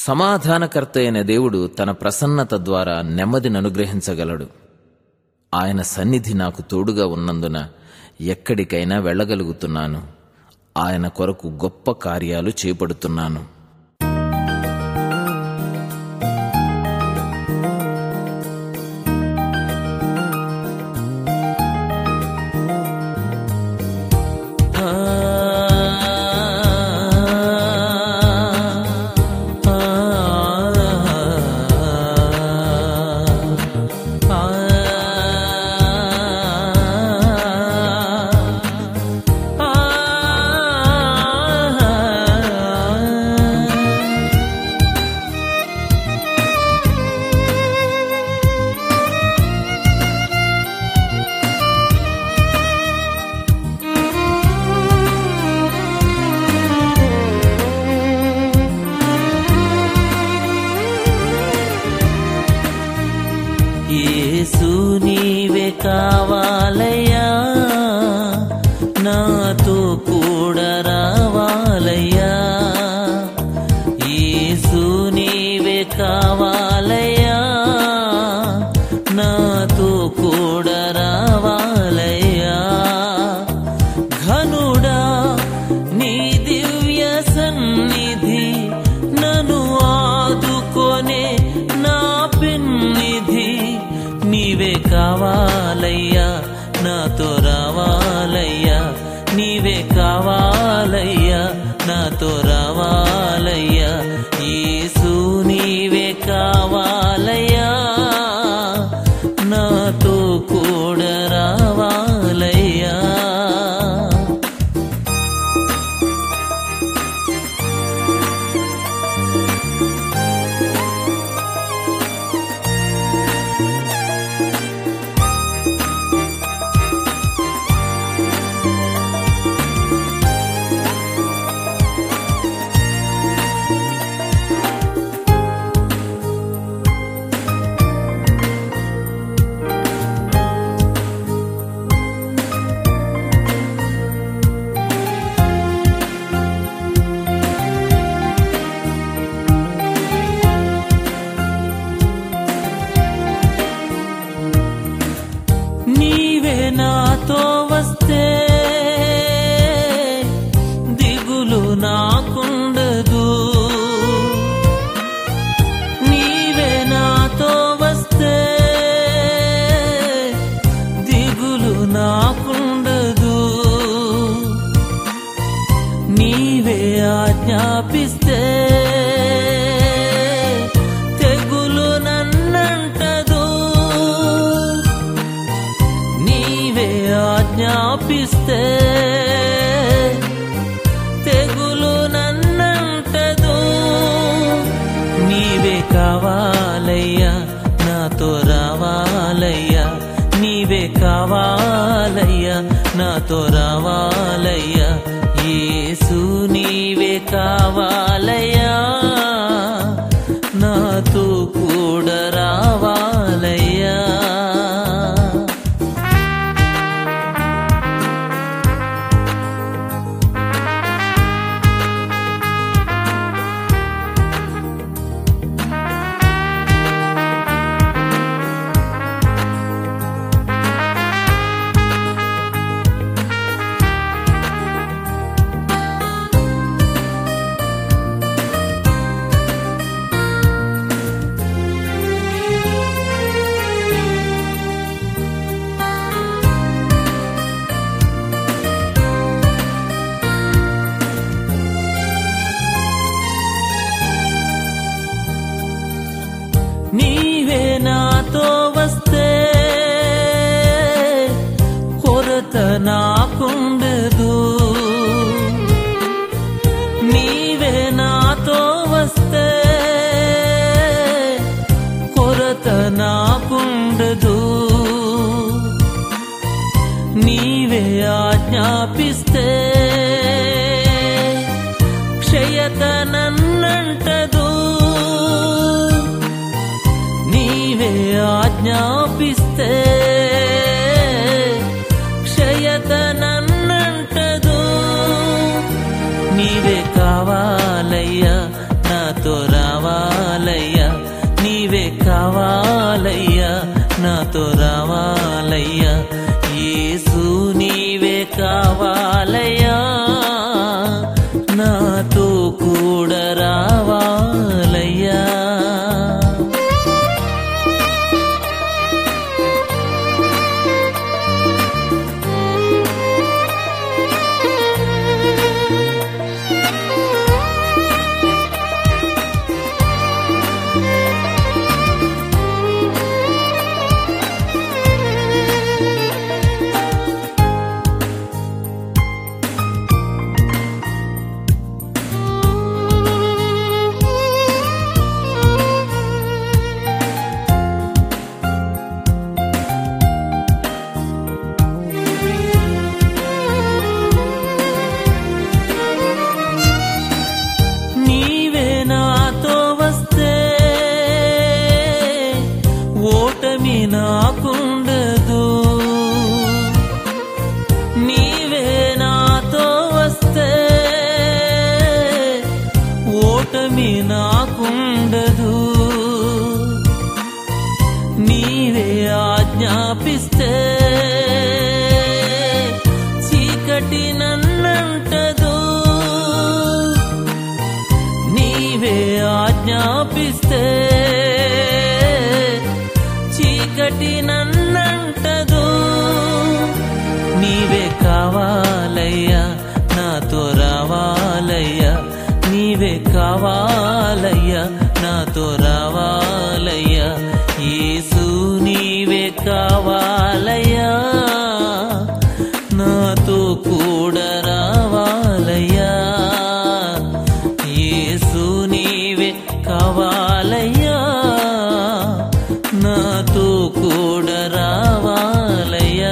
సమాధానకర్త అయిన దేవుడు తన ప్రసన్నత ద్వారా నెమ్మదిని అనుగ్రహించగలడు ఆయన సన్నిధి నాకు తోడుగా ఉన్నందున ఎక్కడికైనా వెళ్ళగలుగుతున్నాను ఆయన కొరకు గొప్ప కార్యాలు చేపడుతున్నాను యేసు నీవే కావాలయ్యా నాతో కూడా రావాలయ్యా యేసు నీవే కావాలయ్యా నాతో కూడా రావాలయ్యా ఘనుడా నీ దివ్య సన్నిధి నన్ను ఆదుకొనే నా పెన్నిధి నీవే కావాలయ్యా నాతో రావాలయ్యా నీవే కావాలయ్యా నాతో రావాలయ్యా యేసు నీవే కావాలయ్యా నాతో కూడా రావాలయ్యా నీవే నాతో వస్తే దిగులు నాకుండదు నీవే నాతో వస్తే దిగులు నాకుండదు నీవే ఆజ్ఞాపిస్తే తెగులు నన్నంటదు నీవే ఆజ్ఞాపిస్తే తెగులు నన్నంటదు నీవే కావాలయ్యా నాతో రావాలయ్యా నీవే కావాలయ్యా నాతో రావాలయ్యా యేసు నీవే కావాలయ్యా నాతో కూడా రావాలయ్యా నీవే నాతో వస్తే కొరత నాకుండదు నీవే నాతో వస్తే కొరత నాకుండదు నీవే ఆజ్ఞాపిస్తే క్షయత నన్నంటదు నీవే ఆజ్ఞాపిస్తే క్షయత నన్నంటదు నీవే కావాలయ్యా నాతో రావా నాకుండదు నీవే ఆజ్ఞాపిస్తే చీకటి నన్నంటదు నీవే ఆజ్ఞాపిస్తే చీకటి నన్నంటదు నీవే కావాలయ్యా నాతో రావాలయ్యా నీవే కావాలయ్యా నాతో రావాలయ్యా యేసు నీవే కావాలయ్యా నాతో కూడా రావాలయ్యా యేసు నీవే కావాలయ్యా నాతో కూడా రావాలయ్యా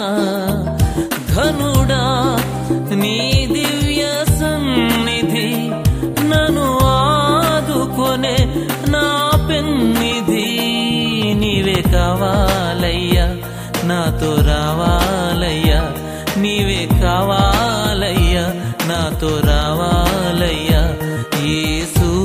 ఘనుడా నీ దివ్య సన్నిధి నన్ను ఆదుకొనే నా పెన్నిధి నీవే కావాలయ్యా నాతో రావాలయ్యా నీవే కావాలయ్యా నాతో రావాలయ్యా యేసు